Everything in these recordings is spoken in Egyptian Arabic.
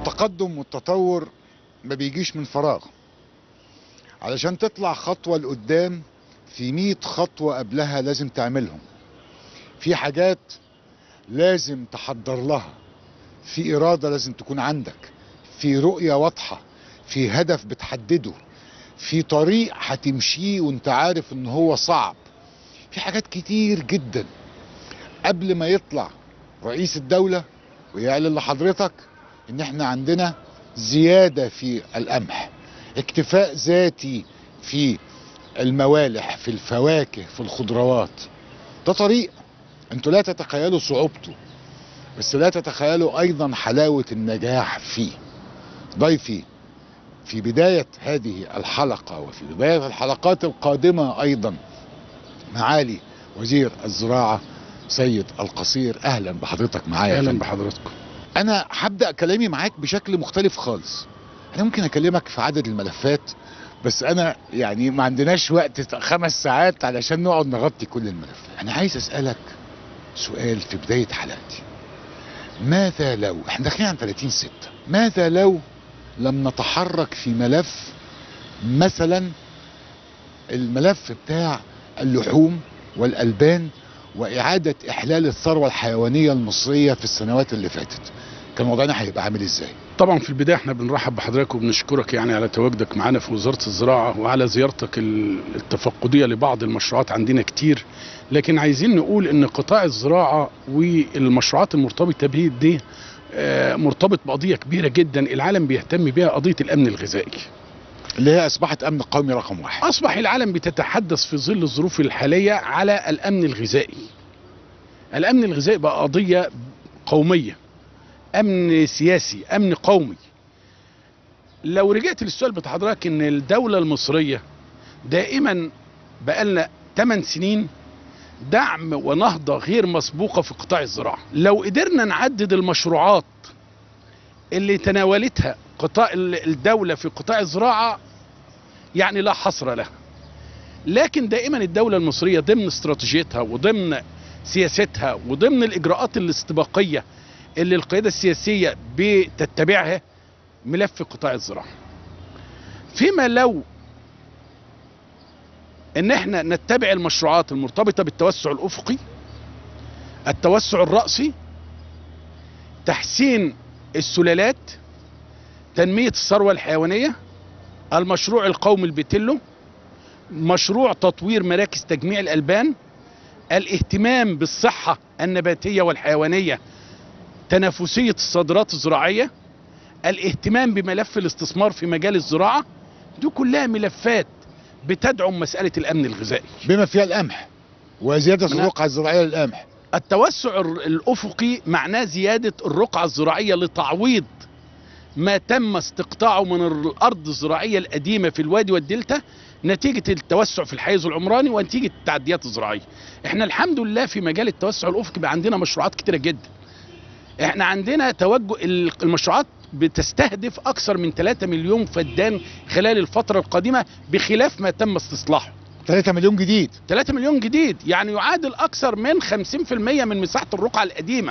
التقدم والتطور ما بيجيش من فراغ علشان تطلع خطوة لقدام في مية خطوة قبلها لازم تعملهم في حاجات لازم تحضر لها في إرادة لازم تكون عندك في رؤية واضحة في هدف بتحدده في طريق هتمشيه وانت عارف ان هو صعب في حاجات كتير جدا قبل ما يطلع رئيس الدولة ويعلن لحضرتك ان احنا عندنا زيادة في القمح اكتفاء ذاتي في الموالح في الفواكه في الخضروات ده طريق انتوا لا تتخيلوا صعوبته بس لا تتخيلوا ايضا حلاوة النجاح فيه ضيفي في بداية هذه الحلقة وفي بداية الحلقات القادمة ايضا معالي وزير الزراعة سيد القصير اهلا بحضرتك معايا يا اهلا فندم. بحضراتكم انا هبدا كلامي معاك بشكل مختلف خالص انا ممكن اكلمك في عدد الملفات بس انا يعني ما عندناش وقت خمس ساعات علشان نقعد نغطي كل الملفات انا عايز اسالك سؤال في بدايه حلقتي ماذا لو احنا داخلين عن 30 6 ماذا لو لم نتحرك في ملف مثلا الملف بتاع اللحوم والالبان واعاده احلال الثروه الحيوانيه المصريه في السنوات اللي فاتت كان وضعنا هيبقى عامل ازاي طبعا في البدايه احنا بنرحب بحضرتك وبنشكرك يعني على تواجدك معانا في وزاره الزراعه وعلى زيارتك ال- التفقديه لبعض المشروعات عندنا كتير لكن عايزين نقول ان قطاع الزراعه والمشروعات المرتبطه به دي آه، مرتبط بقضيه كبيره جدا العالم بيهتم بها قضيه الامن الغذائي اللي هي اصبحت امن قومي رقم واحد اصبح العالم بيتحدث في ظل الظروف الحاليه على الامن الغذائي الامن الغذائي بقى قضيه قوميه امن سياسي امن قومي لو رجعت للسؤال بتاع حضرتك ان الدوله المصريه دائما بقالنا 8 سنين دعم ونهضه غير مسبوقه في قطاع الزراعه لو قدرنا نعدد المشروعات اللي تناولتها قطاع الدوله في قطاع الزراعه يعني لا حصر لها لكن دائما الدولة المصرية ضمن استراتيجيتها وضمن سياستها وضمن الإجراءات الاستباقية اللي القيادة السياسية بتتبعها ملف قطاع الزراعة فيما لو ان احنا نتبع المشروعات المرتبطة بالتوسع الأفقي التوسع الرأسي تحسين السلالات تنمية الثروة الحيوانية المشروع القومي البتلو مشروع تطوير مراكز تجميع الألبان الاهتمام بالصحة النباتية والحيوانية تنافسية الصادرات الزراعية الاهتمام بملف الاستثمار في مجال الزراعة دي كلها ملفات بتدعم مسألة الأمن الغذائي بما فيها القمح وزياده من- الرقعه الزراعيه للقمح التوسع الر- الأفقي معناه زيادة الرقعة الزراعية لتعويض ما تم استقطاعه من الأرض الزراعية القديمة في الوادي والدلتا نتيجة التوسع في الحيز العمراني ونتيجة التعديات الزراعية احنا الحمد لله في مجال التوسع الأفقي بقى عندنا مشروعات كتيرة جدا احنا عندنا توجه ال- المشروعات بتستهدف أكثر من 3 مليون فدان خلال الفترة القادمة بخلاف ما تم استصلاحه 3 مليون جديد 3 مليون جديد يعني يعادل أكثر من 50% من مساحة الرقعة القديمة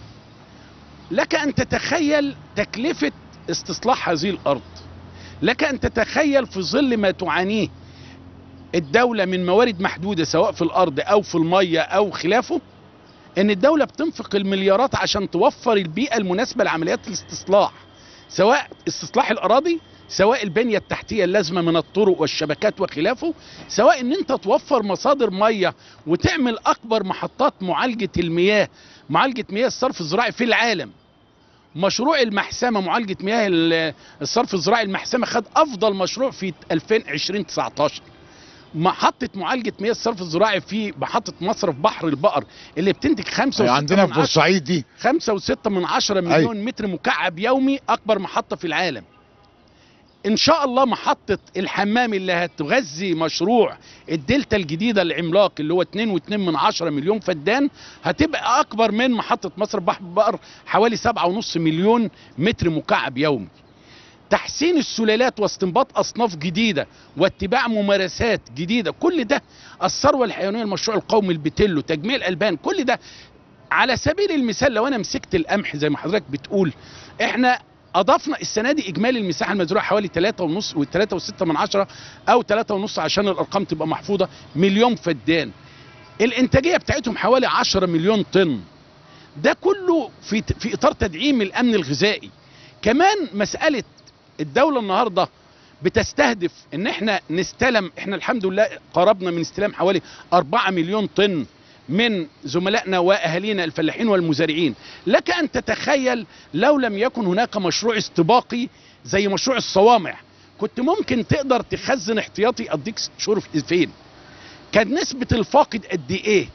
لك أن تتخيل تكلفة استصلاح هذه الأرض لك أن تتخيل في ظل ما تعانيه الدولة من موارد محدودة سواء في الأرض أو في المية أو خلافه ان الدولة بتنفق المليارات عشان توفر البيئة المناسبة لعمليات الاستصلاح سواء استصلاح الأراضي سواء البنية التحتية اللازمة من الطرق والشبكات وخلافه سواء ان انت توفر مصادر مية وتعمل اكبر محطات معالجة المياه معالجة مياه الصرف الزراعي في العالم مشروع المحسمة معالجة مياه ال- الصرف الزراعي المحسمة خد افضل مشروع في 2020 19 محطة معالجة مياه الصرف الزراعي في محطة مصرف بحر البقر اللي بتنتج 5 عندنا في بورسعيد دي خمسة وستة من عشرة مليون متر مكعب يومي أكبر محطة في العالم إن شاء الله محطة الحمام اللي هتغذي مشروع الدلتا الجديدة العملاق اللي هو 2.2 من عشرة مليون فدان هتبقى أكبر من محطة مصر بحر بقر حوالي 7.5 مليون متر مكعب يومي تحسين السلالات واستنباط أصناف جديدة واتباع ممارسات جديدة كل ده الثروة الحيوانية المشروع القومي البتلو تجميع الألبان كل ده على سبيل المثال لو انا مسكت القمح زي ما حضرتك بتقول احنا اضفنا السنه دي اجمالي المساحه المزروعه حوالي 3.5 و3.6 من عشرة او 3.5 عشان الارقام تبقى محفوظه مليون فدان الانتاجيه بتاعتهم حوالي 10 مليون طن ده كله في في اطار تدعيم الامن الغذائي كمان مساله الدوله النهارده بتستهدف ان احنا نستلم احنا الحمد لله قربنا من استلام حوالي 4 مليون طن من زملائنا واهالينا الفلاحين والمزارعين لك ان تتخيل لو لم يكن هناك مشروع استباقي زي مشروع الصوامع كنت ممكن تقدر تخزن احتياطي اديك ست شهور فين كان نسبه الفاقد قد ايه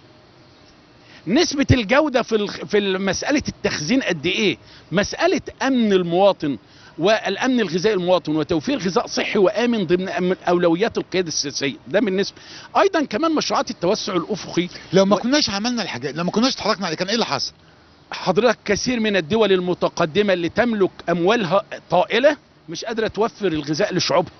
نسبة الجودة في الخ- في مسألة التخزين قد إيه؟ مسألة أمن المواطن والأمن الغذائي المواطن وتوفير غذاء صحي وآمن ضمن أم- أولويات القيادة السياسية، ده بالنسبة. أيضا كمان مشروعات التوسع الأفقي لو ما و- كناش عملنا الحاجات لو ما كناش اتحركنا عليه كان ايه اللي حصل حضرتك كثير من الدول المتقدمة اللي تملك أموالها طائلة مش قادرة توفر الغذاء لشعوبها.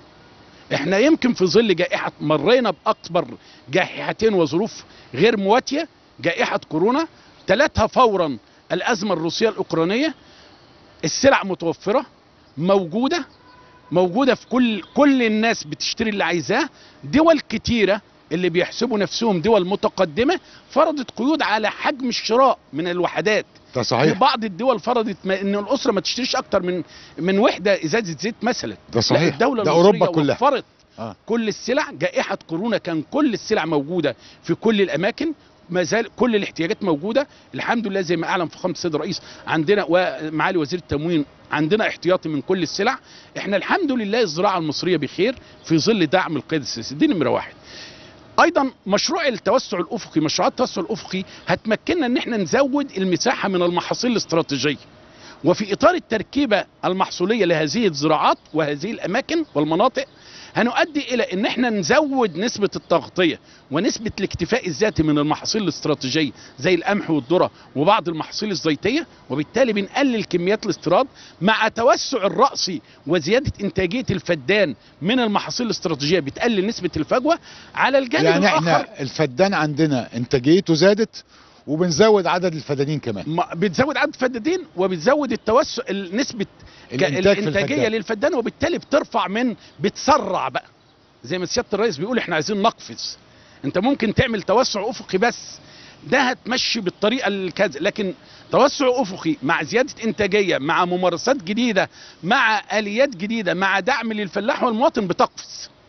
احنا يمكن في ظل جائحة مرينا بأكبر جائحتين وظروف غير مواتية جائحة كورونا تلتها فورا الأزمة الروسية الأوكرانية السلع متوفرة موجودة موجودة في كل كل الناس بتشتري اللي عايزاه دول كتيرة اللي بيحسبوا نفسهم دول متقدمة فرضت قيود على حجم الشراء من الوحدات ده في صحيح بعض الدول فرضت ما ان الاسره ما تشتريش اكتر من من وحده ازازه زيت مثلا ده لا صحيح الدوله ده المصرية اوروبا كلها وفرت آه. كل السلع جائحه كورونا كان كل السلع موجوده في كل الاماكن ما زال كل الاحتياجات موجوده الحمد لله زي ما اعلن فخامه السيد الرئيس عندنا ومعالي وزير التموين عندنا احتياطي من كل السلع احنا الحمد لله الزراعه المصريه بخير في ظل دعم القياده السياسيه دي نمره واحد ايضا مشروع التوسع الافقي مشروعات التوسع الافقي هتمكننا ان احنا نزود المساحه من المحاصيل الاستراتيجيه وفي اطار التركيبه المحصوليه لهذه الزراعات وهذه الاماكن والمناطق هنؤدي الى ان احنا نزود نسبه التغطيه ونسبه الاكتفاء الذاتي من المحاصيل الاستراتيجيه زي القمح والذره وبعض المحاصيل الزيتيه وبالتالي بنقلل كميات الاستيراد مع توسع الرأسي وزياده انتاجيه الفدان من المحاصيل الاستراتيجيه بتقلل نسبه الفجوه على الجانب يعني الاخر احنا الفدان عندنا انتاجيته زادت وبنزود عدد الفدانين كمان ما- بتزود عدد الفدادين وبتزود التوسع نسبه ك- الانتاج في الانتاجيه الفدان للفدان وبالتالي بترفع من بتسرع بقى زي ما سياده الرئيس بيقول احنا عايزين نقفز انت ممكن تعمل توسع افقي بس ده هتمشي بالطريقه الكذا لكن توسع افقي مع زياده انتاجيه مع ممارسات جديده مع اليات جديده مع دعم للفلاح والمواطن بتقفز